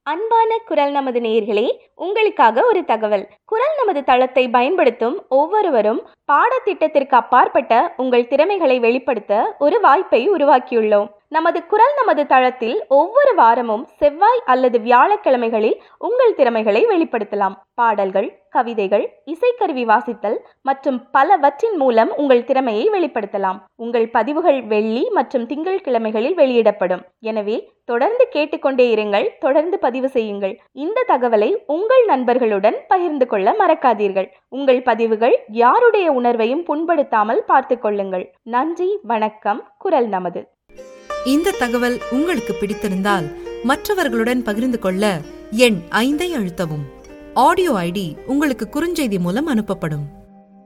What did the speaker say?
அன்பான குரல் நமது நேயர்களே உங்களுக்காக ஒரு தகவல் குரல் நமது தளத்தை பயன்படுத்தும் ஒவ்வொருவரும் பாடத்திட்டத்திற்கு அப்பாற்பட்ட உங்கள் திறமைகளை வெளிப்படுத்த ஒரு வாய்ப்பை உருவாக்கியுள்ளோம் நமது குரல் நமது தளத்தில் ஒவ்வொரு வாரமும் செவ்வாய் அல்லது வியாழக்கிழமைகளில் உங்கள் திறமைகளை வெளிப்படுத்தலாம் பாடல்கள் கவிதைகள் இசைக்கருவி வாசித்தல் மற்றும் பலவற்றின் மூலம் உங்கள் திறமையை வெளிப்படுத்தலாம் உங்கள் பதிவுகள் வெள்ளி மற்றும் திங்கள் கிழமைகளில் வெளியிடப்படும் எனவே தொடர்ந்து கேட்டுக்கொண்டே இருங்கள் தொடர்ந்து பதிவு செய்யுங்கள் இந்த தகவலை உங்கள் நண்பர்களுடன் பகிர்ந்து கொள்ள மறக்காதீர்கள் உங்கள் பதிவுகள் யாருடைய உணர்வையும் புண்படுத்தாமல் பார்த்து கொள்ளுங்கள் நன்றி வணக்கம் குரல் நமது இந்த தகவல் உங்களுக்கு பிடித்திருந்தால் மற்றவர்களுடன் பகிர்ந்து கொள்ள எண் ஐந்தை அழுத்தவும் ஆடியோ ஐடி உங்களுக்கு குறுஞ்செய்தி மூலம் அனுப்பப்படும்